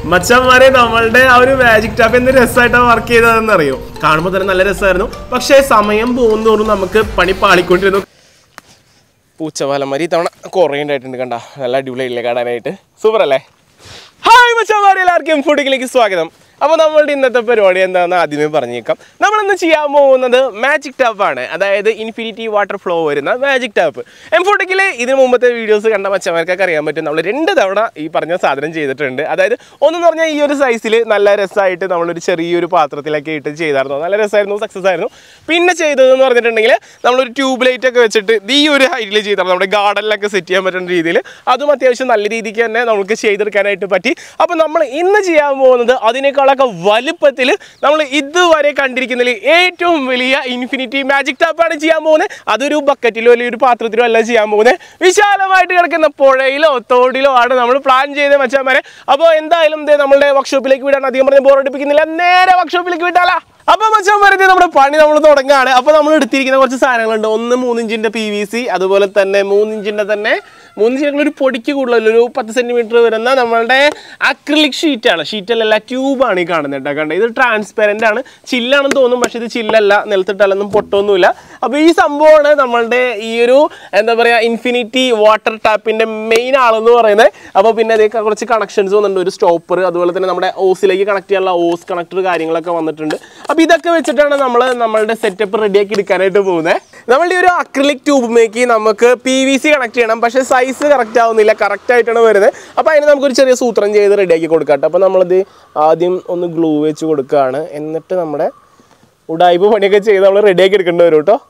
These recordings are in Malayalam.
മച്ചന്മാരെ നമ്മളുടെ ആ ഒരു മാജിക് ടാപ്പ് എന്ത് രസമായിട്ടാണ് വർക്ക് ചെയ്തതെന്ന് അറിയോ കാണുമ്പോൾ തന്നെ നല്ല രസമായിരുന്നു പക്ഷേ സമയം പോകുന്നതോറും നമുക്ക് പണി പാളിക്കൊണ്ടിരുന്നു പൂച്ചവാലന്മാർ ഇത്തവണ കുറേ ഉണ്ടായിട്ടുണ്ട് കണ്ട നല്ല അടിപൊളിയായില്ലേ കാണാനായിട്ട് സൂപ്പർ അല്ലേ ഹായ് മച്ചന്മാരെ എല്ലാവർക്കും ഫുഡിലേക്ക് സ്വാഗതം അപ്പോൾ നമ്മളുടെ ഇന്നത്തെ പരിപാടി എന്താണെന്ന് ആദ്യമേ പറഞ്ഞേക്കാം നമ്മളിന്ന് ചെയ്യാൻ പോകുന്നത് മാജിക് ടാപ്പ് ആണ് അതായത് ഇൻഫിനിറ്റി വാട്ടർ ഫ്ലോ വരുന്ന മാജിക് ടാപ്പ് എം ഫോട്ടിക്കിൽ ഇതിന് മുമ്പത്തെ വീഡിയോസ് കണ്ട മച്ചന്മാർക്കൊക്കെ അറിയാൻ പറ്റും നമ്മൾ രണ്ട് തവണ ഈ പറഞ്ഞ സാധനം ചെയ്തിട്ടുണ്ട് അതായത് ഒന്നെന്ന് പറഞ്ഞാൽ ഈ ഒരു സൈസിൽ നല്ല രസമായിട്ട് നമ്മളൊരു ചെറിയൊരു പാത്രത്തിലൊക്കെ ഇട്ട് ചെയ്തായിരുന്നു നല്ല രസമായിരുന്നു സക്സസ് ആയിരുന്നു പിന്നെ ചെയ്തതെന്ന് പറഞ്ഞിട്ടുണ്ടെങ്കിൽ നമ്മളൊരു ട്യൂബ് ലൈറ്റ് ഒക്കെ വെച്ചിട്ട് ഇത് ഈ ഒരു ഹൈറ്റിൽ ചെയ്തായിരുന്നു നമ്മുടെ ഗാർഡനിലൊക്കെ സെറ്റ് ചെയ്യാൻ പറ്റുന്ന രീതിയിൽ അതും അത്യാവശ്യം നല്ല രീതിക്ക് തന്നെ നമുക്ക് ചെയ്തെടുക്കാനായിട്ട് പറ്റി അപ്പോൾ നമ്മൾ ഇന്ന് ചെയ്യാൻ പോകുന്നത് അതിനേക്കാളൊക്കെ വലുപ്പത്തിൽ നമ്മൾ ഇതുവരെ കണ്ടിരിക്കുന്നതിൽ ഏറ്റവും വലിയ ഇൻഫിനിറ്റി മാജിക് ടാപ്പാണ് ചെയ്യാൻ പോകുന്നത് അതൊരു ബക്കറ്റിലോ അല്ലെങ്കിൽ ഒരു പാത്രത്തിലോ അല്ല ചെയ്യാൻ പോകുന്നത് വിശാലമായിട്ട് കിടക്കുന്ന പുഴയിലോ തോടിലോ ആണ് നമ്മൾ പ്ലാൻ ചെയ്ത് മച്ചാമാരെ അപ്പോൾ എന്തായാലും ദേ നമ്മളുടെ വർക്ക്ഷോപ്പിലേക്ക് വിടാൻ അധികം പറഞ്ഞ് ബോറടിപ്പിക്കുന്നില്ല നേരെ വർക്ക്ഷോപ്പിലേക്ക് വിട്ടാലാ അപ്പൊ മച്ചാൻ പറഞ്ഞത് നമ്മുടെ പണി നമ്മൾ തുടങ്ങുകയാണ് അപ്പൊ നമ്മൾ എടുത്തിരിക്കുന്ന കുറച്ച് സാധനങ്ങളുണ്ട് ഒന്ന് മൂന്നിഞ്ചിന്റെ പി വി സി അതുപോലെ തന്നെ മൂന്നിഞ്ചിന്റെ തന്നെ മൂന്നിഞ്ചിന്റെ ഒരു പൊടിക്ക് കൂടുതൽ ഒരു പത്ത് സെന്റിമീറ്റർ വരുന്ന നമ്മളുടെ അക്രിലിക് ഷീറ്റാണ് ഷീറ്റല്ല ട്യൂബാണ് ഈ കാണുന്നത് കേട്ടോ കണ്ടത് ഇത് ട്രാൻസ്പെറന്റ് ആണ് ചില്ലാണെന്ന് തോന്നും പക്ഷെ ഇത് ചില്ലല്ല നിലത്തിട്ടാലൊന്നും പൊട്ടൊന്നുമില്ല അപ്പൊ ഈ സംഭവമാണ് നമ്മളുടെ ഈ ഒരു എന്താ പറയാ ഇൻഫിനിറ്റി വാട്ടർ ടാപ്പിന്റെ മെയിൻ ആളെന്ന് പറയുന്നത് അപ്പോൾ പിന്നെ അതേക്ക് കുറച്ച് കണക്ഷൻസ് വന്നിട്ടുണ്ട് ഒരു സ്റ്റോപ്പർ അതുപോലെ തന്നെ നമ്മുടെ ഓസിലേക്ക് കണക്ട് ചെയ്യാനുള്ള ഓസ് കണക്ടർ കാര്യങ്ങളൊക്കെ വന്നിട്ടുണ്ട് അപ്പോൾ ഇതൊക്കെ വെച്ചിട്ടാണ് നമ്മൾ നമ്മളുടെ സെറ്റപ്പ് റെഡിയാക്കി എടുക്കാനായിട്ട് പോകുന്നത് നമ്മളുടെ ഈ ഒരു അക്രിലിക് ട്യൂബിലേക്ക് നമുക്ക് പി വി സി കണക്ട് ചെയ്യണം പക്ഷേ സൈസ് കറക്റ്റ് ആവുന്നില്ല കറക്റ്റ് ആയിട്ടാണ് വരുന്നത് അപ്പോൾ അതിന് നമുക്കൊരു ചെറിയ സൂത്രം ചെയ്ത് റെഡിയാക്കി കൊടുക്കാം കേട്ടോ അപ്പോൾ നമ്മളിത് ആദ്യം ഒന്ന് ഗ്ലൂ വെച്ച് കൊടുക്കുകയാണ് എന്നിട്ട് നമ്മുടെ ഉടായ്പ പണിയൊക്കെ ചെയ്ത് നമ്മൾ റെഡിയാക്കി എടുക്കേണ്ടി വരും കേട്ടോ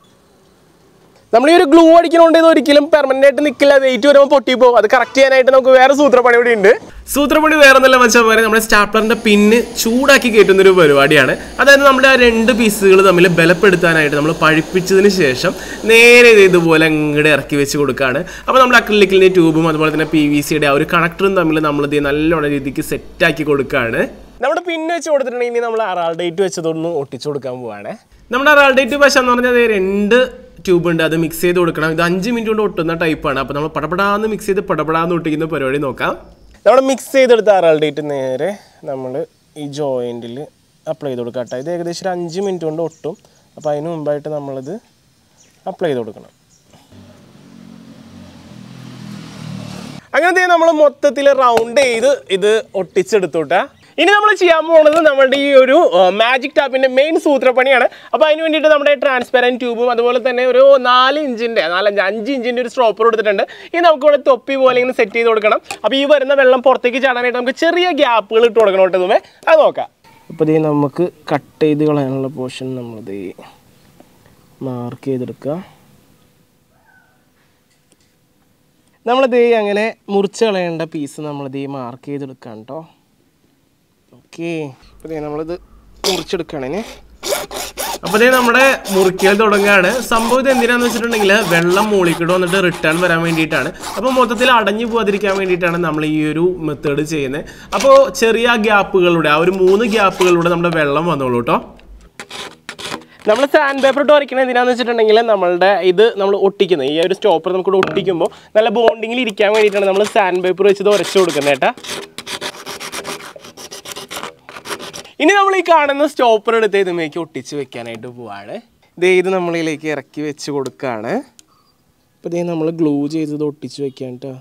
നമ്മൾ ഈ ഒരു ഗ്ലൂ അടിക്കണോണ്ട് ഇത് ഒരിക്കലും പെർമനന്റ് ആയിട്ട് നിൽക്കില്ല വെയിറ്റ് വരുമ്പോൾ പൊട്ടി പോകും അത് കറക്റ്റ് ചെയ്യാനായിട്ട് നമുക്ക് വേറെ സൂത്രപ്പണി ഇവിടെ ഉണ്ട് സൂത്രപ്പണി വേറെ ഒന്നല്ല വെച്ചാൽ നമ്മുടെ സ്റ്റാപ്ലറിന്റെ പിന്ന് ചൂടാക്കി കയറ്റുന്ന ഒരു പരിപാടിയാണ് അതായത് നമ്മുടെ ആ രണ്ട് പീസുകൾ തമ്മിൽ ബലപ്പെടുത്താനായിട്ട് നമ്മൾ പഴിപ്പിച്ചതിന് ശേഷം നേരെ ഇത് ഇതുപോലെ അങ്ങോട്ട് ഇറക്കി വെച്ച് കൊടുക്കുകയാണ് അപ്പോൾ നമ്മുടെ അക്രിലിക്കിൻ്റെ ട്യൂബും അതുപോലെ തന്നെ പി വി സിയുടെ ആ ഒരു കണക്ടറും തമ്മിൽ നമ്മൾ ഇത് നല്ലോണം രീതിക്ക് സെറ്റാക്കി കൊടുക്കുകയാണ് നമ്മുടെ പിന്നെ വെച്ച് കൊടുത്തിട്ടുണ്ടെങ്കിൽ ഇനി നമ്മൾ അറാൾ ഡേറ്റ് വെച്ചതൊന്ന് ഒട്ടിച്ചു കൊടുക്കാൻ പോവാണ് നമ്മുടെ അറാൾ ഡേറ്റ് പശ എന്ന് പറഞ്ഞാൽ ദേ രണ്ട് ട്യൂബ് ഉണ്ട് അത് മിക്സ് ചെയ്ത് കൊടുക്കണം ഇത് അഞ്ച് മിനിറ്റ് കൊണ്ട് ഒട്ടുന്ന ടൈപ്പാണ് അപ്പോൾ നമ്മൾ പടപടാന്ന് മിക്സ് ചെയ്ത് പടപടാന്ന് ഒട്ടിക്കുന്ന പരിപാടി നോക്കാം നമ്മൾ മിക്സ് ചെയ്തെടുത്ത അറാൾ ഡേറ്റ് നേരെ നമ്മൾ ഈ ജോയിൻറ്റിൽ അപ്ലൈ ചെയ്ത് കൊടുക്കാം കേട്ടോ ഇത് ഏകദേശം ഒരു അഞ്ച് മിനിറ്റ് കൊണ്ട് ഒട്ടും അപ്പോൾ അതിന് മുമ്പായിട്ട് നമ്മളിത് അപ്ലൈ ചെയ്ത് കൊടുക്കണം അങ്ങനെ നമ്മൾ മൊത്തത്തിൽ റൗണ്ട് ചെയ്ത് ഇത് ഒട്ടിച്ചെടുത്തോട്ടാ ഇനി നമ്മൾ ചെയ്യാൻ പോകുന്നത് നമ്മുടെ ഈ ഒരു മാജിക് ടാപ്പിന്റെ മെയിൻ സൂത്രപ്പണിയാണ് അപ്പോൾ അതിന് വേണ്ടിയിട്ട് നമ്മുടെ ട്രാൻസ്പെറൻറ്റ് ട്യൂബും അതുപോലെ തന്നെ ഒരു നാല് ഇഞ്ചിന്റെ നാലഞ്ച് അഞ്ച് ഇഞ്ചിന്റെ ഒരു സ്റ്റോപ്പർ കൊടുത്തിട്ടുണ്ട് ഇത് നമുക്ക് ഇവിടെ തൊപ്പി പോലെ ഇങ്ങനെ സെറ്റ് ചെയ്ത് കൊടുക്കണം അപ്പോൾ ഈ വരുന്ന വെള്ളം പുറത്തേക്ക് ചാടാനായിട്ട് നമുക്ക് ചെറിയ ഗ്യാപ്പുകൾ ഇട്ട് കൊടുക്കണം കേട്ടോ ഇതുമേ അത് നോക്കാം അപ്പോൾ ഇത് നമുക്ക് കട്ട് ചെയ്ത് കളയാനുള്ള പോർഷൻ നമ്മളിത് മാർക്ക് ചെയ്തെടുക്കുക നമ്മളിത് അങ്ങനെ മുറിച്ച് കളയേണ്ട പീസ് നമ്മളിത് മാർക്ക് ചെയ്തെടുക്കാം കേട്ടോ ഓക്കെ അപ്പോൾ നമ്മളിത് മുറിച്ചെടുക്കുകയാണേ അപ്പോൾ ഇതേ നമ്മുടെ മുറിക്കൽ തുടങ്ങുകയാണ് സംഭവം ഇത് എന്തിനാന്ന് വെച്ചിട്ടുണ്ടെങ്കിൽ വെള്ളം മുകളിക്കിട്ട് വന്നിട്ട് റിട്ടേൺ വരാൻ വേണ്ടിയിട്ടാണ് അപ്പോൾ മൊത്തത്തിൽ അടഞ്ഞു പോകാതിരിക്കാൻ വേണ്ടിയിട്ടാണ് നമ്മൾ ഈ ഒരു മെത്തേഡ് ചെയ്യുന്നത് അപ്പോൾ ചെറിയ ഗ്യാപ്പുകളുടെ ആ ഒരു മൂന്ന് ഗ്യാപ്പുകളിലൂടെ നമ്മുടെ വെള്ളം വന്നോളൂ കേട്ടോ നമ്മൾ സാൻഡ് പേപ്പർ ഇട്ട് വരയ്ക്കുന്നത് എന്തിനാന്ന് വെച്ചിട്ടുണ്ടെങ്കിൽ നമ്മളുടെ ഇത് നമ്മൾ ഒട്ടിക്കുന്നത് ഈ ഒരു സ്റ്റോപ്പർ നമുക്ക് ഒട്ടിക്കുമ്പോൾ നല്ല ബോണ്ടിങ്ങിൽ ഇരിക്കാൻ വേണ്ടിയിട്ടാണ് നമ്മൾ സാൻഡ് പേപ്പർ വെച്ച് ഇത് ഉരച്ചു കൊടുക്കുന്നത് കേട്ടാ ഇനി നമ്മൾ ഈ കാണുന്ന സ്റ്റോപ്പർ എടുത്ത് ഇതുമേക്ക് ഒട്ടിച്ച് വെക്കാനായിട്ട് പോവാണ് ദേ ഇത് നമ്മളിലേക്ക് ഇറക്കി വെച്ച് കൊടുക്കുകയാണ് അപ്പോൾ ഇതേ നമ്മൾ ഗ്ലൂ ചെയ്തത് ഒട്ടിച്ച് വെക്കാൻ കേട്ടോ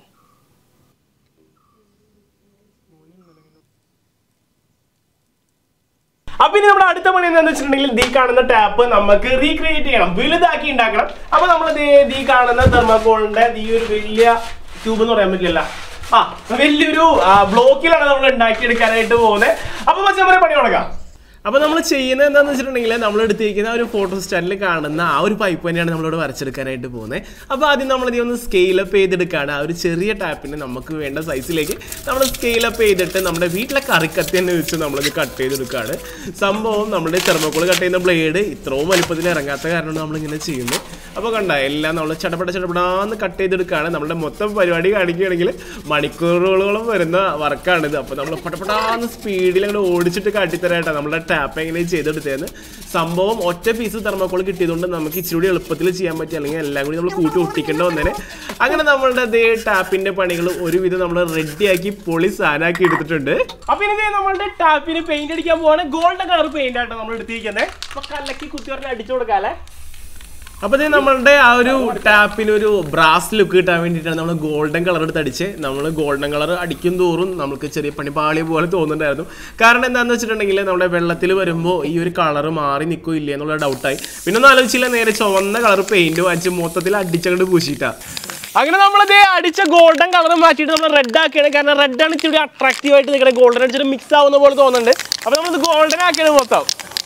അപ്പൊ ഇനി നമ്മുടെ അടുത്ത പണി എന്താണെന്ന് വെച്ചിട്ടുണ്ടെങ്കിൽ ദീ കാണുന്ന ടാപ്പ് നമുക്ക് റീക്രിയേറ്റ് ചെയ്യണം വലുതാക്കി ഉണ്ടാക്കണം അപ്പൊ നമ്മൾ ദീ കാണുന്ന തെർമോക്കോളിന്റെ ഈ ഒരു വലിയ ട്യൂബ് എന്ന് പറയാൻ പറ്റില്ല ആ വലിയൊരു ബ്ലോക്കിലാണ് നമ്മൾ ഉണ്ടാക്കിയെടുക്കാനായിട്ട് പോകുന്നത് അപ്പൊ മച്ചമ്മരെ പണി തുടങ്ങാം അപ്പൊ നമ്മൾ ചെയ്യുന്നത് എന്താണെന്ന് വെച്ചിട്ടുണ്ടെങ്കിൽ നമ്മൾ എടുത്തിരിക്കുന്ന ആ ഒരു ഫോട്ടോ സ്റ്റാൻഡിൽ കാണുന്ന ആ ഒരു പൈപ്പ് തന്നെയാണ് നമ്മളിവിടെ വരച്ചെടുക്കാനായിട്ട് പോകുന്നത് അപ്പോൾ ആദ്യം നമ്മൾ ഇത് ഒന്ന് സ്കെയിൽ അപ്പ് ചെയ്തെടുക്കുകയാണ് ആ ഒരു ചെറിയ ടാപ്പിന് നമുക്ക് വേണ്ട സൈസിലേക്ക് നമ്മൾ സ്കെയിൽ അപ്പ് ചെയ്തിട്ട് നമ്മുടെ വീട്ടിലെ കറിക്കത്തി തന്നെ വെച്ച് നമ്മളിത് കട്ട് ചെയ്തെടുക്കുകയാണ് സംഭവം നമ്മുടെ തെർമോക്കോൾ കട്ട് ചെയ്യുന്ന ബ്ലേഡ് ഇത്രയും വലുപ്പത്തിൽ ഇറങ്ങാത്ത കാരണം നമ്മളിങ്ങനെ ചെയ്യുന്നത് അപ്പോൾ കണ്ട എല്ലാം നമ്മൾ ചടപട ചടപടാന്ന് കട്ട് ചെയ്തെടുക്കുകയാണ് നമ്മുടെ മൊത്തം പരിപാടി കാണിക്കുകയാണെങ്കിൽ മണിക്കൂറുകളോളം വരുന്ന വർക്കാണിത് അപ്പോൾ നമ്മൾ പടപടാന്ന് സ്പീഡിൽ അങ്ങോട്ട് ഓടിച്ചിട്ട് കാട്ടിത്തരാട്ടോ നമ്മുടെ ടാപ്പ് എങ്ങനെ ചെയ്തെടുത്തതെന്ന് സംഭവം ഒറ്റ പീസ് തെർമോക്കോൾ കിട്ടിയതുകൊണ്ട് നമുക്ക് ഇച്ചിരി കൂടി എളുപ്പത്തിൽ ചെയ്യാൻ പറ്റി അല്ലെങ്കിൽ എല്ലാം കൂടി നമ്മൾ കൂട്ടി ഒട്ടിക്കേണ്ട വന്നേനെ അങ്ങനെ നമ്മളുടെ ദേ ടാപ്പിന്റെ പണികൾ ഒരുവിധം നമ്മൾ റെഡിയാക്കി പൊളി സാധനമാക്കി എടുത്തിട്ടുണ്ട് അപ്പൊ ഇനി ദേ നമ്മളുടെ ടാപ്പിന് പെയിന്റ് അടിക്കാൻ പോവാണ് ഗോൾഡൻ കളർ പെയിന്റ് ആട്ടോ നമ്മൾ എടുത്തിരിക്കുന്നത് അപ്പൊ കല്ലക്കി കുത്തി പറഞ്ഞ് അടിച്ചു കൊടുക്കാല്ലേ അപ്പൊ ഇത് നമ്മളുടെ ആ ഒരു ടാപ്പിന് ഒരു ബ്രാസ് ലുക്ക് കിട്ടാൻ വേണ്ടിയിട്ടാണ് നമ്മൾ ഗോൾഡൻ കളർ എടുത്ത് അടിച്ച് നമ്മൾ ഗോൾഡൻ കളർ അടിക്കും തോറും നമുക്ക് ചെറിയ പണിപാളി പോലെ തോന്നുന്നുണ്ടായിരുന്നു കാരണം എന്താണെന്ന് വെച്ചിട്ടുണ്ടെങ്കിൽ നമ്മുടെ വെള്ളത്തിൽ വരുമ്പോൾ ഈ ഒരു കളർ മാറി നിൽക്കോ ഇല്ലേ എന്നുള്ള ഡൗട്ടായി പിന്നെ ഒന്നും ആലോചിച്ചില്ല നേരെ ചുവന്ന കളർ പെയിന്റ് വാങ്ങിച്ച് മൊത്തത്തിൽ അടിച്ചങ്ങോട്ട് പൂശിയിട്ടാ അങ്ങനെ നമ്മളത് അടിച്ച ഗോൾഡൻ കളർ മാറ്റിയിട്ട് നമ്മൾ റെഡ് ആക്കിയാണ് കാരണം റെഡ് ആണ് ഇച്ചിരി അട്രാക്റ്റീവ് ആയിട്ട് നിൽക്കുന്നത് ഗോൾഡൻ അടിച്ചിട്ട് മിക്സ് ആവുന്ന പോലെ തോന്നുന്നുണ്ട് അപ്പോൾ നമ്മൾ ഗോൾഡൻ ആക്കിയാണ് മൊത്തം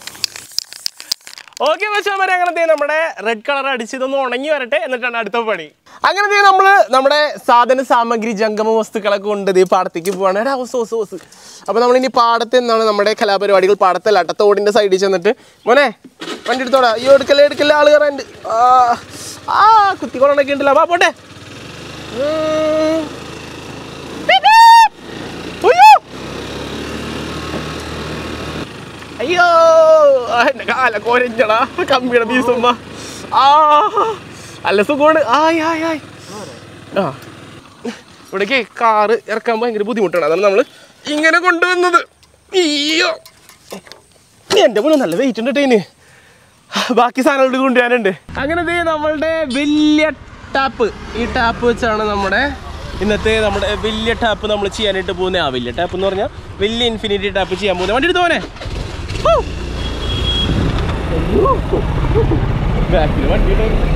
ഓക്കെ മച്ചാമാരെ അങ്ങനെ ദേ നമ്മുടെ റെഡ് കളർ അടിച്ച് ഇതൊന്ന് ഉണങ്ങി വരട്ടെ എന്നിട്ടാണ് അടുത്ത പണി അങ്ങനെ ദേ നമ്മള് നമ്മുടെ സാധന സാമഗ്രി ജംഗമ വസ്തുക്കളൊക്കെ ഉണ്ട് ദേ പാടത്തേക്ക് പോവാണ് എടാ ഓസ് ഓസ് ഓസ് അപ്പൊ നമ്മൾ ഇനി പാടത്ത് എന്നാണ് നമ്മുടെ കലാപരിപാടികൾ പാടത്തല്ല അട്ടത്തോടിന്റെ സൈഡിൽ ചെന്നിട്ട് മോനെ വണ്ടി എടുത്തോടാ അയ്യോ എടുക്കല്ലേ എടുക്കല്ലേ ആള് കയറാണ്ട് ആ ആ കുത്തിക്കോളൊക്കെ ഉണ്ടല്ലോ വാ പോട്ടെ ഉം. ഉയ്യോ. അയ്യോ ആ, എന്റെ കാല കോരഞ്ഞടാ കമ്പിയുടെ പീസുമ്മ ആ അല്ല സുഖമാണ് ആയ് ആയ് ആയ് ആ ഇവിടേക്ക് കാറ് ഇറക്കാൻ ഭയങ്കര ബുദ്ധിമുട്ടാണ് അതാണ് നമ്മൾ ഇങ്ങനെ കൊണ്ടുവന്നത് അയ്യോ എൻ്റെ മുന്നിൽ നല്ല വെയിറ്റ് ഉണ്ട് ടൈന് ബാക്കി സാധനങ്ങൾ കൊണ്ടുവരാനുണ്ട് അങ്ങനെ ദേ നമ്മളുടെ വലിയ ടാപ്പ് ഈ ടാപ്പ് വെച്ചാണ് നമ്മുടെ ഇന്നത്തെ നമ്മുടെ വലിയ ടാപ്പ് നമ്മൾ ചെയ്യാനായിട്ട് പോകുന്നത് ആ വലിയ ടാപ്പ് എന്ന് പറഞ്ഞാൽ വലിയ ഇൻഫിനിറ്റി ടാപ്പ് ചെയ്യാൻ പോകുന്നത് വണ്ടി എടുത്ത് പോനെ ബാക്കിൽ വണ്ടി ഉണ്ടായിരുന്നു.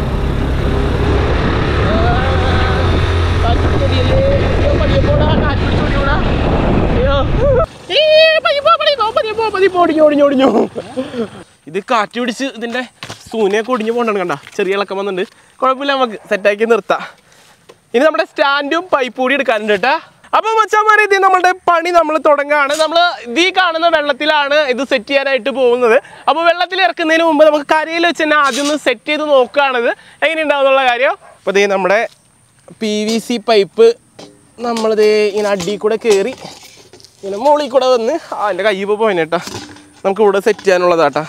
ആ, കാറ്റ് പിടിച്ചോടിയല്ലേ. അയ്യോ, പതിയെ പോടാ, കാറ്റ് പിടിച്ചോടിയോടാ. അയ്യോ. ഈ, പതിയെ പോ, പതിയെ പോ, പതിയെ പോ, പതിയെ പോ, ഒടിഞ്ഞു, ഒടിഞ്ഞു, ഒടിഞ്ഞു. ഇത് കാറ്റ് പിടിച്ച് ഇതിന്റെ സൂനയൊക്കെ ഒടിഞ്ഞു പോകണ്ടാണ് കണ്ട ചെറിയ ഇളക്കം വന്നിട്ടുണ്ട് കുഴപ്പമില്ല നമുക്ക് സെറ്റാക്കി നിർത്താം ഇനി നമ്മുടെ സ്റ്റാൻഡും പൈപ്പ് കൂടി എടുക്കാനുണ്ട് കേട്ടാ അപ്പൊ മച്ചാമാരെ ഇത് നമ്മുടെ പണി നമ്മൾ തുടങ്ങാണ് നമ്മൾ ഈ കാണുന്ന വെള്ളത്തിലാണ് ഇത് സെറ്റ് ചെയ്യാനായിട്ട് പോകുന്നത് അപ്പോൾ വെള്ളത്തിൽ ഇറക്കുന്നതിന് മുമ്പ് നമുക്ക് കരയിൽ വെച്ച് തന്നെ ആദ്യം ഒന്ന് സെറ്റ് ചെയ്ത് നോക്കുകയാണിത് എങ്ങനെയുണ്ടാവുന്നുള്ള കാര്യം അപ്പോൾ ഇതേ നമ്മുടെ പി വി സി പൈപ്പ് നമ്മളിത് ഇങ്ങനെ അടി കൂടെ കയറി ഇങ്ങനെ മുകളിൽ കൂടെ വന്ന് ആ എൻ്റെ കയ്യിൽ പോയിട്ടാ നമുക്ക് ഇവിടെ സെറ്റ് ചെയ്യാനുള്ളതാട്ടാ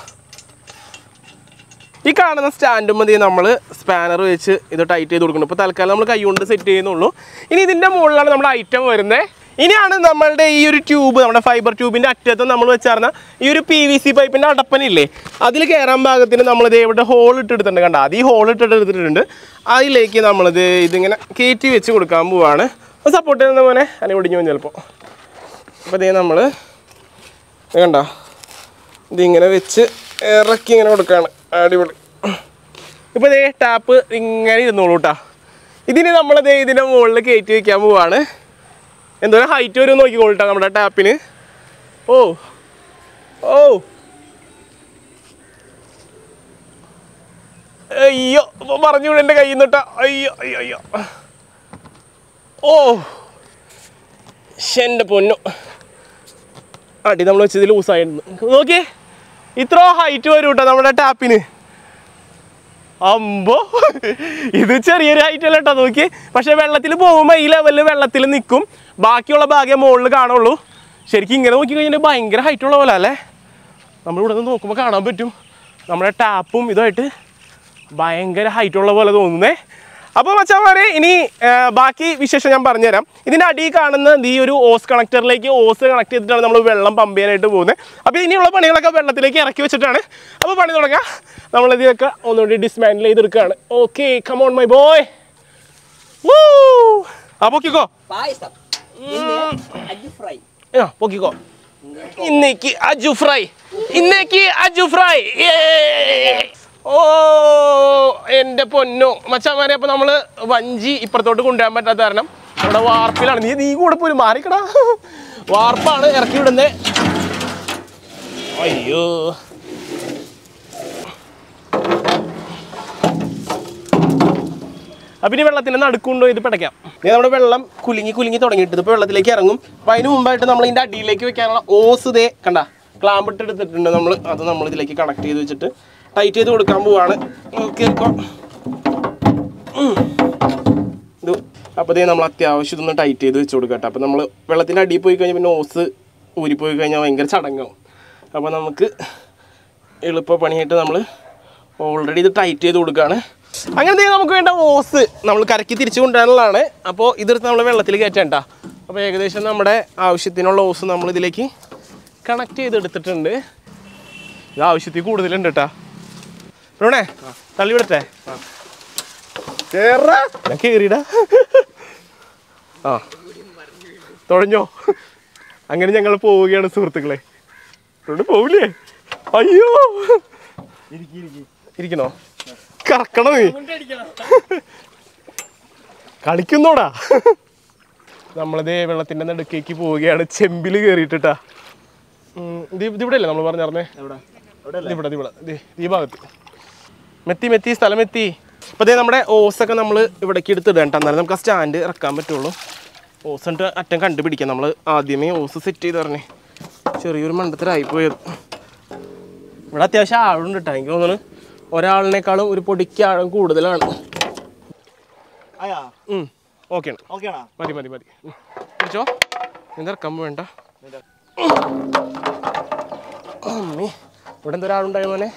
ഈ കാണുന്ന സ്റ്റാൻഡ് മതി നമ്മൾ സ്പാനർ വെച്ച് ഇത് ടൈറ്റ് ചെയ്ത് കൊടുക്കണം ഇപ്പോൾ തൽക്കാലം നമ്മൾ കൈ കൊണ്ട് സെറ്റ് ചെയ്യുന്നുള്ളൂ ഇനി ഇതിൻ്റെ മുകളിലാണ് നമ്മുടെ ഐറ്റം വരുന്നത് ഇനിയാണ് നമ്മളുടെ ഈ ഒരു ട്യൂബ് നമ്മുടെ ഫൈബർ ട്യൂബിൻ്റെ അറ്റത്ത് നമ്മൾ വെച്ചാർന്ന ഈ ഒരു പി വി സി പൈപ്പിൻ്റെ അടപ്പനില്ലേ അതിൽ കയറാൻ ഭാഗത്തിന് നമ്മളിത് ഇവിടെ ഹോൾ ഇട്ടെടുത്തിട്ടുണ്ട് കണ്ട അത് ഈ ഹോൾ ഇട്ടിട്ട് എടുത്തിട്ടുണ്ട് അതിലേക്ക് നമ്മളിത് ഇതിങ്ങനെ കയറ്റി വെച്ച് കൊടുക്കാൻ പോവാണ് സപ്പോർട്ട് ചെയ്യുന്ന പോലെ അല്ലെങ്കിൽ ഒടിഞ്ഞു പോകും ചിലപ്പോൾ അപ്പോൾ ഇതേ നമ്മൾ കണ്ട ഇതിങ്ങനെ വെച്ച് ഇറക്കി ഇങ്ങനെ കൊടുക്കുകയാണ് അടിപൊളി ഇപ്പോൾ ഇതേ ടാപ്പ് ഇങ്ങനെ ഇരുന്നോളൂ കേട്ടോ ഇതിന് നമ്മളിതേ ഇതിൻ്റെ മുകളിൽ കയറ്റി വെക്കാൻ പോവാണ് എന്തോരം ഹൈറ്റ് വരും നോക്കിക്കോളൂ ട്ടോ നമ്മുടെ ടാപ്പിന് ഓ ഓ അയ്യോ ഇപ്പൊ പറഞ്ഞു വിട എൻ്റെ കയ്യിൽ നിന്നിട്ടാ അയ്യോ അയ്യോ അയ്യോ ഓ ശ്ശെ, എൻ്റെ പൊന്നു അടി നമ്മൾ വെച്ചത് ലൂസായിരുന്നു നോക്കിയേ ഇത്ര ഹൈറ്റ് വരും കേട്ടോ നമ്മുടെ ടാപ്പിന് അമ്പോ ഇത് ചെറിയൊരു ഹൈറ്റ് അല്ല കേട്ടോ നോക്കി പക്ഷെ വെള്ളത്തിൽ പോകുമ്പോൾ ഈ ലെവലിൽ വെള്ളത്തിൽ നിൽക്കും ബാക്കിയുള്ള ഭാഗം മുകളിൽ കാണുള്ളൂ ശരിക്കും ഇങ്ങനെ നോക്കി കഴിഞ്ഞാൽ ഭയങ്കര ഹൈറ്റ് ഉള്ള പോലെ അല്ലേ നമ്മളിവിടെ നിന്ന് നോക്കുമ്പോൾ കാണാൻ പറ്റും നമ്മുടെ ടാപ്പും ഇതുമായിട്ട് ഭയങ്കര ഹൈറ്റ് ഉള്ള പോലെ തോന്നുന്നേ അപ്പോൾ മച്ചാമാരെ ഇനി ആ, ബാക്കി വിശേഷം ഞാൻ പറഞ്ഞുതരാം ഇതിൻ്റെ അടിയിൽ കാണുന്ന ഈ ഒരു ഓസ് കണക്ടറിലേക്ക് ഓസ് കണക്ട് ചെയ്തിട്ടാണ് നമ്മൾ വെള്ളം പമ്പ് ചെയ്യാനായിട്ട് പോകുന്നത് അപ്പോൾ ഇനിയുള്ള പണികളൊക്കെ വെള്ളത്തിലേക്ക് ഇറക്കി വെച്ചിട്ടാണ് അപ്പോൾ പണി തുടങ്ങാം നമ്മളിതൊക്കെ ഒന്നുകൂടി ഡിസ്മാൻഡിൽ ചെയ്തെടുക്കുകയാണ് ഓക്കെ കമോൺ മൈ ബോയ് ആ പൊക്കിക്കോ പായസം ഇന്ന് അജ് ഫ്രൈ ആ പൊക്കിക്കോ ഇന്നേക്ക് അജു ഫ്രൈ ഇന്നേക്ക് അജു ഫ്രൈ ഓ എൻ്റെ പൊന്നു മച്ചാമാരെ അപ്പൊ നമ്മള് വഞ്ചി ഇപ്പുറത്തോട്ട് കൊണ്ടുവരാൻ പറ്റാത്ത കാരണം ഇവിടെ വാർപ്പിലാണ് നീ നീ കൂടെ പോലും മാറിക്കടാ വാർപ്പാണ് ഇറക്കി വിടുന്നേ അയ്യോ അപ്പം ഇനി വെള്ളത്തിൻ്റെ നടുക്കുണ്ടോ ഇത് പിടയ്ക്കാം ഇനി നമ്മുടെ വെള്ളം കുലുങ്ങി കുലുങ്ങി തുടങ്ങിയിട്ട് ഇപ്പോൾ വെള്ളത്തിലേക്ക് ഇറങ്ങും അപ്പം അതിന് മുമ്പായിട്ട് നമ്മൾ ഇതിൻ്റെ അടിയിലേക്ക് വെക്കാനുള്ള ഓസ് ദേ കണ്ട ക്ലാമ്പ് ഇട്ട് എടുത്തിട്ടുണ്ട് നമ്മൾ അത് നമ്മൾ ഇതിലേക്ക് കണക്ട് ചെയ്ത് വെച്ചിട്ട് ടൈറ്റ് ചെയ്ത് കൊടുക്കാൻ പോവാണ് ഓക്കെ ഇത് അപ്പോൾ ദേ നമ്മൾ അത്യാവശ്യം ഇതൊന്ന് ടൈറ്റ് ചെയ്ത് വെച്ച് കൊടുക്കട്ടെ അപ്പോൾ നമ്മൾ വെള്ളത്തിൻ്റെ അടിയിൽ പോയി കഴിഞ്ഞാൽ പിന്നെ ഓസ് ഊരിപ്പോയി കഴിഞ്ഞാൽ ഭയങ്കര ചടങ്ങാവും അപ്പോൾ നമുക്ക് എളുപ്പ പണിയായിട്ട് നമ്മൾ ഓൾറെഡി ഇത് ടൈറ്റ് ചെയ്ത് കൊടുക്കുകയാണ് അങ്ങനെ ദേ നമുക്ക് വേണ്ട ഓസ് നമ്മൾ കരക്കി തിരിച്ചു കൊണ്ടുവരാനുള്ളതാണ് അപ്പോൾ ഇതെടുത്ത് നമ്മൾ വെള്ളത്തിൽ കയറ്റണ്ട അപ്പോൾ ഏകദേശം നമ്മുടെ ആവശ്യത്തിനുള്ള ഓസ് നമ്മൾ ഇതിലേക്ക് കണക്ട് ചെയ്തെടുത്തിട്ടുണ്ട് ഇത് ആവശ്യത്തിൽ കൂടുതലുണ്ട് കേട്ടാ ബ്രോണേ തള്ളി വിടട്ടെ കേറാ ഞാൻ കേറിടാ ആ തുഴഞ്ഞോ അങ്ങനെ ഞങ്ങൾ പോവുകയാണ് സുഹൃത്തുക്കളെ ഇവിടെ പോവില്ലേ അയ്യോ ഇരിക്കണോ കറക്കണോ നീ കളിക്കുന്നോടാ നമ്മളിതേ വെള്ളത്തിന്റെ നടുക്കേക്ക് പോവുകയാണ് ചെമ്പില് കയറിയിട്ടാ ഇതിവിടെ അല്ലേ നമ്മൾ പറഞ്ഞറിഞ്ഞേ ഇവിടെ ഇവിടെ ദേ, ഈ ഭാഗത്ത് മെത്തി മെത്തി സ്ഥലമെത്തി അപ്പോൾ അതേ നമ്മുടെ ഓസൊക്കെ നമ്മൾ ഇവിടേക്ക് എടുത്തിടാം കേട്ടോ എന്നാലും നമുക്ക് ആ സ്റ്റാൻഡ് ഇറക്കാൻ പറ്റുള്ളൂ ഓസ് ഉണ്ട് അറ്റം കണ്ടുപിടിക്കാം നമ്മൾ ആദ്യമേ ഓസ് സെറ്റ് ചെയ്ത് പറഞ്ഞേ ചെറിയൊരു മണ്ടത്തിലായി പോയത് ഇവിടെ അത്യാവശ്യം ആഴുണ്ട് കേട്ടോ എനിക്ക് തോന്നുന്നു ഒരാളിനേക്കാളും ഒരു പൊടിക്ക് ആഴം കൂടുതലാണ് ആയാ ഓക്കെ ആണ് ഓക്കെയാണോ മതി മതി മതി ഉം. പിടിച്ചോ എന്താ ഇറക്കാൻ വേണ്ട അമ്മേ ഇവിടെ എന്തൊരാളുണ്ടായി മോനെ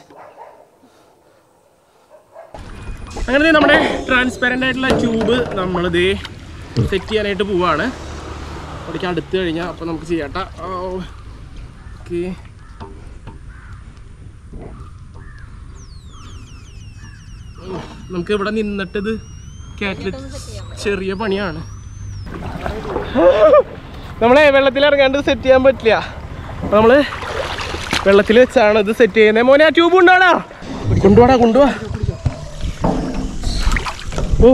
അങ്ങനെ ദേ നമ്മുടെ ട്രാൻസ്പെറൻ്റ് ആയിട്ടുള്ള ട്യൂബ് നമ്മളിത് സെറ്റ് ചെയ്യാനായിട്ട് പോവാണ് അവിടേക്ക് അടുത്ത് കഴിഞ്ഞാൽ അപ്പോൾ നമുക്ക് ചെയ്യാട്ടാ ഓക്കെ നമുക്ക് ഇവിടെ നിന്നിട്ടത് കാറ്റിൽ ചെറിയ പണിയാണ് നമ്മളെ വെള്ളത്തിൽ ഇറങ്ങാണ്ട് സെറ്റ് ചെയ്യാൻ പറ്റില്ല അപ്പൊ നമ്മള് വെള്ളത്തിൽ വെച്ചാണ് ഇത് സെറ്റ് ചെയ്യുന്നത് മോനെ ആ ട്യൂബ് ഉണ്ടാടാ കൊണ്ടുപോടാ കൊണ്ടുപോവാ ഓ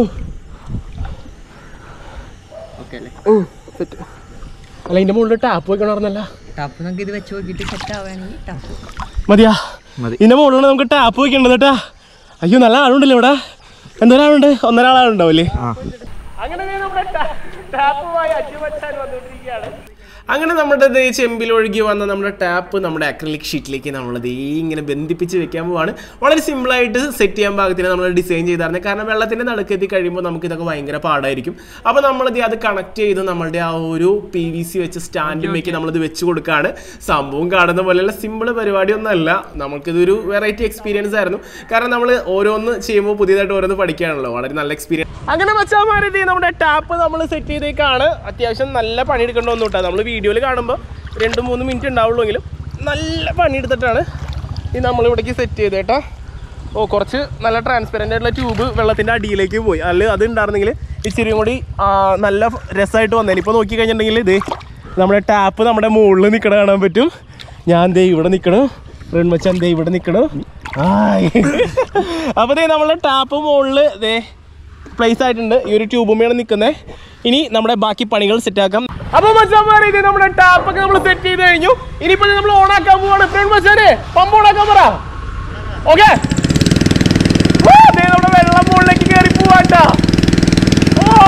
ഉം, set. അല്ല ഇതിന്റെ മുകളിൽ ടാപ്പ് വെക്കണമായിരുന്നല്ല ടപ്പ് നമുക്ക് ഇത് വെച്ച് നോക്കിയിട്ട് സെറ്റ് ആവാണെങ്കിൽ ടപ്പ് മതിയാ ഇതിന്റെ മുകളിലാണ് നമുക്ക് ടാപ്പ് വെക്കേണ്ടത് കേട്ടാ അയ്യോ നല്ല ആളുണ്ടല്ലോ ഇവിടെ എന്തോരാളുണ്ട് ഒന്നര ആളുണ്ടാവില്ലേ അങ്ങനെ നമ്മുടെ ടാപ്പുമായി അച്ചുവച്ചാൻ വന്നുകൊണ്ടിരിക്കുകയാണ് അങ്ങനെ നമ്മുടെ ദേ ചെമ്പിലൊഴുകി വന്ന നമ്മുടെ ടാപ്പ് നമ്മുടെ അക്രലിക് ഷീറ്റിലേക്ക് നമ്മൾ ദേ ഇങ്ങനെ ബന്ധിപ്പിച്ച് വെക്കാൻ പോവാണ് വളരെ സിമ്പിളായിട്ട് സെറ്റ് ചെയ്യാൻ പാകത്തിന് നമ്മൾ ഡിസൈൻ ചെയ്തായിരുന്നു കാരണം വെള്ളത്തിൻ്റെ നടുക്കെത്തി കഴിയുമ്പോൾ നമുക്ക് ഇതൊക്കെ ഭയങ്കര പാടായിരിക്കും അപ്പോൾ നമ്മളിത് അത് കണക്ട് ചെയ്ത് നമ്മളുടെ ആ ഒരു പി വി സി വെച്ച് സ്റ്റാൻഡിലേക്ക് നമ്മളിത് വെച്ച് കൊടുക്കുകയാണ് സംഭവം കാണുന്ന പോലെയുള്ള സിമ്പിൾ പരിപാടിയൊന്നുമല്ല നമുക്കിതൊരു വെറൈറ്റി എക്സ്പീരിയൻസ് ആയിരുന്നു കാരണം നമ്മൾ ഓരോന്ന് ചെയ്യുമ്പോൾ പുതിയതായിട്ട് ഓരോന്ന് പഠിക്കുകയാണല്ലോ വളരെ നല്ല എക്സ്പീരിയൻസ് അങ്ങനെ മച്ചാമാരത് നമ്മുടെ ടാപ്പ് നമ്മൾ സെറ്റ് ചെയ്തേക്കാണ് അത്യാവശ്യം നല്ല പണി എടുക്കേണ്ട ഒന്നും കേട്ടോ നമ്മൾ വീഡിയോയിൽ കാണുമ്പോൾ രണ്ട് മൂന്ന് മിനിറ്റ് ഉണ്ടാവുള്ളൂ എങ്കിലും നല്ല പണി എടുത്തിട്ടാണ് ഈ നമ്മൾ ഇവിടേക്ക് സെറ്റ് ചെയ്ത് കേട്ടോ ഓ കുറച്ച് നല്ല ട്രാൻസ്പെറൻ്റ് ആയിട്ടുള്ള ട്യൂബ് വെള്ളത്തിൻ്റെ അടിയിലേക്ക് പോയി അല്ല അത് ഉണ്ടായിരുന്നെങ്കിൽ ഇച്ചിരിയും കൂടി ആ, നല്ല രസമായിട്ട് വന്നേനെ ഇപ്പോൾ നോക്കി കഴിഞ്ഞിട്ടുണ്ടെങ്കിൽ ഇത് നമ്മുടെ ടാപ്പ് നമ്മുടെ മുകളിൽ നിൽക്കണ കാണാൻ പറ്റും ഞാൻ ദേ ഇവിടെ നിൽക്കണം റൺമച്ചാൻ ദേ ഇവിടെ നിൽക്കണം ആയ് അപ്പോൾ ദേ നമ്മളെ ടാപ്പ് മുകളിൽ ദേ പ്ലേസ് ആയിട്ടുണ്ട് ഈ ഒരു ട്യൂബുമ്മയാണ് നിൽക്കുന്നത് ഇനി നമ്മുടെ ബാക്കി പണികൾ സെറ്റ് ആക്കാം അപ്പൊ മച്ചാമാരെ ഇത് നമ്മുടെ ടാപ്പ് ഒക്കെ നമ്മൾ സെറ്റ് ചെയ്ത് കഴിഞ്ഞു ഇനിയിപ്പോ നമ്മൾ ഓൺ ആക്കാൻ പോവാണ് ഫ്രണ്ട് മച്ചാനെ പമ്പ് ഓൺ ആക്കാൻ പറ ഓക്കെ നമ്മുടെ വെള്ളം മുകളിലേക്ക് കയറി പോവാട്ടാ ഓ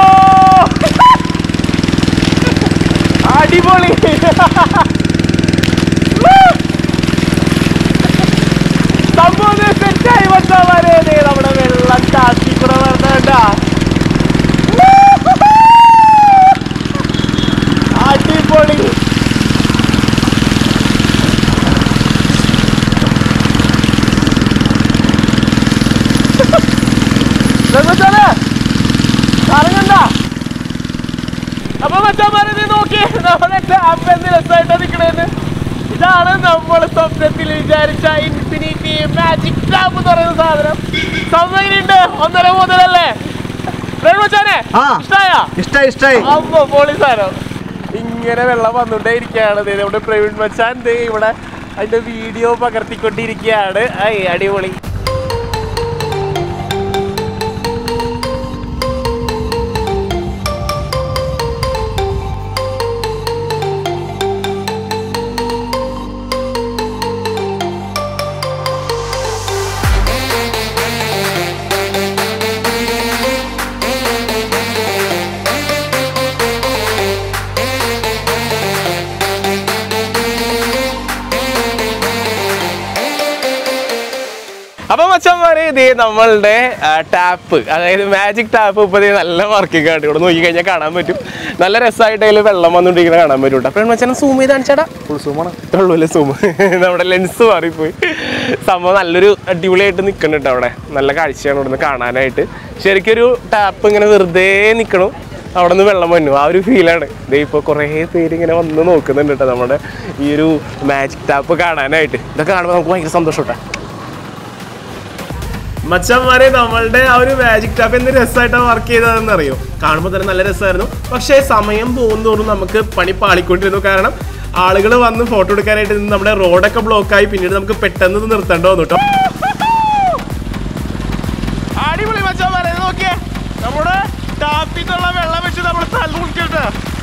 അടിപൊളി സംഭവം സെറ്റായി മച്ചാമാരെ ദേ നമ്മുടെ വെള്ളം ചാത്തി കൂടെ വരുന്നുണ്ടാ അടിപൊളി രഘുച്ചാനെ, കറങ്ങണ്ട അപ്പൊ മച്ചാമാരെ നോക്കി നമ്മുടെ ടാപ്പ് എന്ത് രസമായിട്ടാ നിക്കണേന്ന് ഇതാണ് നമ്മൾ സ്വപ്നത്തിൽ വിചാരിച്ച ഇൻഫിനിറ്റി മാജിക് ടാപ്പ് എന്ന് പറയുന്ന സാധനം സംഭവങ്ങളുണ്ട് ഒന്നര മുതലല്ലേ രഘുച്ചാനെ ആ. ഇഷ്ടായ ഇഷ്ടായി ഇഷ്ടായി അമ്മ പൊളി സാധനം ഇങ്ങനെ വെള്ളം വന്നുകൊണ്ടേ ഇരിക്കുകയാണ് ദേ നമ്മുടെ പ്രവീൺ മച്ചാൻ ദേ ഇവിടെ അതിന്റെ വീഡിയോ പകർത്തിക്കൊണ്ടിരിക്കുകയാണ് ഐ അടിപൊളി നമ്മളുടെ ടാപ്പ് അതായത് മാജിക് ടാപ്പ് ഇപ്പോൾ ദേ നല്ല വർക്കിംഗ് ആണ് ഇവിടെ നോക്കി കഴിഞ്ഞാൽ കാണാൻ പറ്റും നല്ല രസമായിട്ട് അതിൽ വെള്ളം വന്നുകൊണ്ടിരിക്കുന്നത് കാണാൻ പറ്റും കേട്ടോ അപ്പോഴാണ് വെച്ചാൽ സൂം ചെയ്ത് കാണിച്ചാടാ ഫുൾ സൂമാണ് ഉള്ളൂല്ലേ സൂം നമ്മുടെ ലെൻസ് മാറിപ്പോയി സംഭവം നല്ലൊരു അടിപൊളിയായിട്ട് നിൽക്കുന്നുണ്ട് അവിടെ നല്ല കാഴ്ചയാണ് ഇവിടുന്ന് കാണാനായിട്ട് ശരിക്കും ഒരു ടാപ്പ് ഇങ്ങനെ വെറുതെ നിൽക്കണം അവിടെ നിന്ന് വെള്ളം വന്നു ആ ഒരു ഫീലാണ് ഇതേ ഇപ്പോൾ കുറേ പേര് ഇങ്ങനെ വന്ന് നോക്കുന്നുണ്ട് കേട്ടോ നമ്മുടെ ഈ ഒരു മാജിക് ടാപ്പ് കാണാനായിട്ട് ഇതൊക്കെ കാണുമ്പോൾ നമുക്ക് ഭയങ്കര സന്തോഷം കേട്ടോ മച്ചന്മാരെ നമ്മളുടെ ആ ഒരു മാജിക് ടാപ്പ് എന്ത് രസമായിട്ടാണ് വർക്ക് ചെയ്തതെന്ന് അറിയോ കാണുമ്പോൾ തന്നെ നല്ല രസമായിരുന്നു പക്ഷേ സമയം പോകുന്തോറും നമുക്ക് പണി പാളിക്കൊണ്ടിരുന്നു കാരണം ആളുകൾ വന്ന് ഫോട്ടോ എടുക്കാനായിട്ട് നിന്ന് നമ്മുടെ റോഡൊക്കെ ബ്ലോക്കായി പിന്നീട് നമുക്ക് പെട്ടെന്ന് ഇത് നിർത്തേണ്ട വന്നു കേട്ടോ അടിപൊളി മച്ചന്മാരെ ഇത് നോക്കിയേ നമ്മുടെ ടാപ്പിൽ നിന്നുള്ള വെള്ളം വെച്ച് നമ്മൾ തല കുടിക്കട്ടെ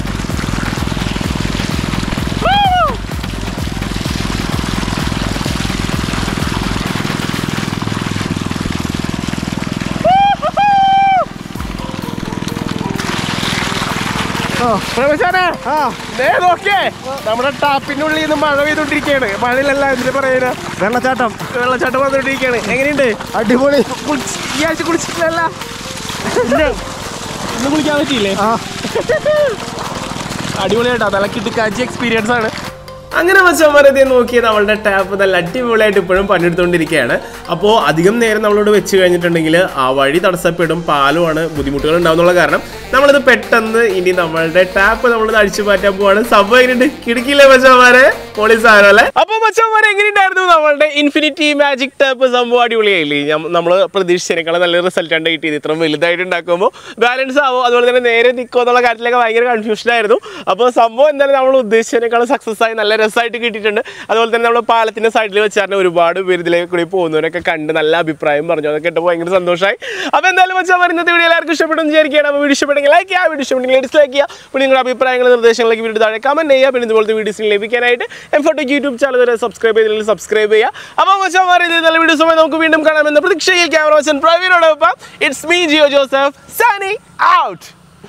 പ്രവേശാനെ ആ ദേ നോക്കിയേ നമ്മുടെ ടാപ്പിനുള്ളിൽ നിന്ന് മഴ പെയ്തോണ്ടിരിക്കുകയാണ് മഴയിലല്ല എന്തിനു പറയുന്നത് വെള്ളച്ചാട്ടം വെള്ളച്ചാട്ടം വന്നോണ്ടിരിക്കുകയാണ് എങ്ങനെയുണ്ട് അടിപൊളി കുളിച്ച്- ഈ ആഴ്ച കുളിച്ചിട്ടില്ലല്ല ഇന്ന് കുളിക്കാൻ പറ്റിയില്ലേ ആ അടിപൊളിയായിട്ടാ നല്ല കിട്ടിക്കാച്ചി എക്സ്പീരിയൻസ് ആണ് അങ്ങനെ മച്ചന്മാരെ നോക്കി നമ്മളുടെ ടാപ്പ് നല്ല അടിപൊളിയായിട്ട് ഇപ്പോഴും പണിയെടുത്തുകൊണ്ടിരിക്കുകയാണ് അപ്പോൾ അധികം നേരം നമ്മളോട് വെച്ച് കഴിഞ്ഞിട്ടുണ്ടെങ്കിൽ ആ വഴി തടസ്സപ്പെടും പാലുമാണ് ബുദ്ധിമുട്ടുകൾ ഉണ്ടാവുന്നുള്ള കാരണം നമ്മളിത് പെട്ടെന്ന് ഇനി നമ്മളുടെ ടാപ്പ് നമ്മളിത് അടിച്ചു മാറ്റാൻ പോവാണ് സംഭവം എങ്ങനെയുണ്ട് കിടക്കില്ലേ മച്ചന്മാരെ പോളി സാധനം അല്ലേ അപ്പോൾ മച്ചന്മാരെ എങ്ങനെയുണ്ടായിരുന്നു നമ്മളുടെ ഇൻഫിനിറ്റി മാജിക് ടാപ്പ് സംഭവം അടിപൊളിയായില്ലേ നമ്മൾ പ്രതീക്ഷിച്ചതിനേക്കാളും നല്ല റിസൾട്ടാണ് കിട്ടിയത് ഇത്ര വലുതായിട്ട് ഉണ്ടാക്കുമ്പോൾ ബാലൻസ് ആവും അതുപോലെ തന്നെ നേരെ നിൽക്കുമോ എന്നുള്ള കാര്യത്തിലൊക്കെ ഭയങ്കര കൺഫ്യൂഷൻ ആയിരുന്നു അപ്പോൾ സംഭവം എന്തായാലും നമ്മൾ ഉദ്ദേശിച്ചതിനേക്കാളും സക്സസ് ആയി നല്ല രസമായിട്ട് കിട്ടിയിട്ടുണ്ട് അതുപോലെ തന്നെ നമ്മൾ പാലത്തിന്റെ സൈഡിൽ വെച്ചാൽ ഒരുപാട് പേര് ഇതിലേക്ക് കൂടി പോകുന്നവരൊക്കെ കണ്ട് നല്ല അഭിപ്രായം പറഞ്ഞു അതൊക്കെ കേട്ടപ്പോൾ ഭയങ്കര സന്തോഷമായി അപ്പോൾ എന്തായാലും വെച്ചാൽ ഇന്നത്തെ വീഡിയോ എല്ലാവർക്കും ഇഷ്ടപ്പെടും വിചാരിക്കുകയാണ് അപ്പോൾ വീഡിയോ ഇഷ്ടപ്പെടുമെങ്കിൽ ലൈക്ക് ചെയ്യുക വീഡിയോ ഇഷ്ടപ്പെടുമെങ്കിൽ ഡിസ്ലൈക്ക് ചെയ്യുക പിന്നെ നിങ്ങളുടെ അഭിപ്രായങ്ങൾ നിർദ്ദേശങ്ങളൊക്കെ വീഡിയോ താഴെ കമന്റ് ചെയ്യുക പിന്നെ ഇതുപോലത്തെ വീഡിയോസിന് ലഭിക്കാനായിട്ട് എം ഫോട്ടോ യൂട്യൂബ് ചാനൽ വരെ സബ്സ്ക്രൈബ് ചെയ്തില്ലെങ്കിൽ സബ്സ്ക്രൈബ് ചെയ്യുക അപ്പോൾ വെച്ചാൽ ഇത് നല്ല വീഡിയോസുമായി നമുക്ക് വീണ്ടും കാണാമെന്ന പ്രതീക്ഷയിൽ ക്യാമറ പ്രവീണോടൊപ്പം ഇറ്റ്സ് മീ ജിയോ ജോസഫ് സാനി ഔട്ട്